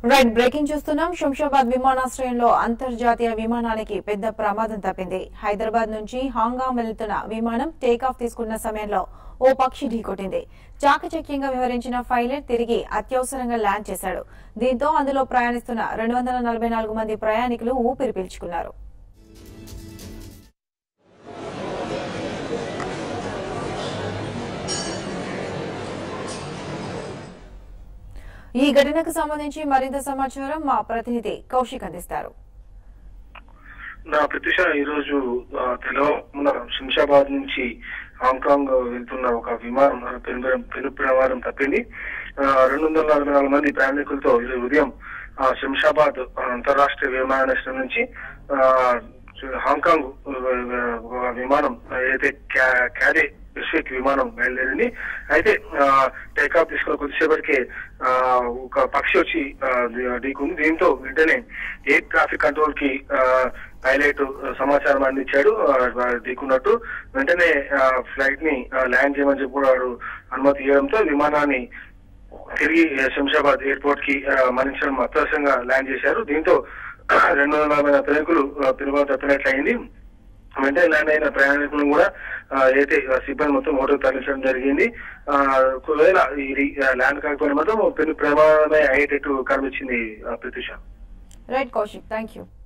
right breaking చూస్తున్నాం శంషాబాద్ విమానాశ్రయంలో అంతర్జాతీయ విమానానికి పెద్ద ప్రమాదం తప్పింది హైదరాబాద్ నుంచి హాంగాంగ్ వెళ్తున్న విమానం టేకాఫ్ తీసుకున్న సమయంలో ఓ పక్షి ఢీకొట్టింది చాకచక్యంగా వ్యవహరించిన పైలట్ తిరిగి అత్యవసరంగా ల్యాండ్ చేశాడు దీంతో అందులో ప్రయాణిస్తున్న రెండు వందల నలభై నాలుగు మంది ప్రయాణికులు ఊపిరి పీల్చుకున్నారు ఈ ఘటనకు సంబంధించి మరింత సమాచారం మా ప్రతినిధి కౌశిక్ అందిస్తారు నా ప్రత్యూష ఈ రోజు ఆ, తెలంగాణ శంషాబాద్ నుంచి హాంకాంగ్ వెళ్తున్న ఒక విమానం ఆ, పెను పెను ప్రమాదం తప్పింది ఆ, రెండు వందల నలభై నాలుగు మంది ప్రయాణికులతో ఈరోజు ఉదయం ఆ, శంషాబాద్ ఆ, అంతర్రాష్ట్రీయ విమానాశ్రయం నుంచి ఆ, హాంకాంగ్ ఆ, ఒక విమానం ఏదైతే క్యా- క్యాడే విశ్వక్ విమానం బయలుదేరింది అయితే టేకాఫ్ తీసుకున్న కొద్దిసేపటికే ఆ, ఒక పక్షి వచ్చి ఆ, ఢీ- ఢీకుంది దీంతో వెంటనే ఎయిర్ ట్రాఫిక్ కంట్రోల్ కి ఆ, పైలట్ సమాచారం అందించాడు ఆ, ఢీకున్నట్టు వెంటనే ఫ్లైట్ ని ఆ, ల్యాండ్ చేయమని చెప్పి కూడా వాడు అనుమతి ఇవ్వడంతో విమానాన్ని తిరిగి శంషాబాద్ ఎయిర్పోర్ట్ కి ఆ, మరించడం అత్యవసరంగా ల్యాండ్ చేశారు దీంతో రెండు వందల నలభై నాలుగు ప్రయాణికులు తిరుమల తప్పినట్లయింది వెంటనే ల్యాండ్ అయిన ప్రయాణికులను కూడా ఆ, అయితే ఆ, సిబ్బంది మొత్తం హోటల్ తరలించడం జరిగింది ఆ, ఒకవేళ ఇది ఆ, ల్యాండ్ కాకపోయినా మాత్రం పెను ప్రమాదమే అయ్యేటట్టు కనిపించింది ఆ, Pratyusha right Kaushik thank you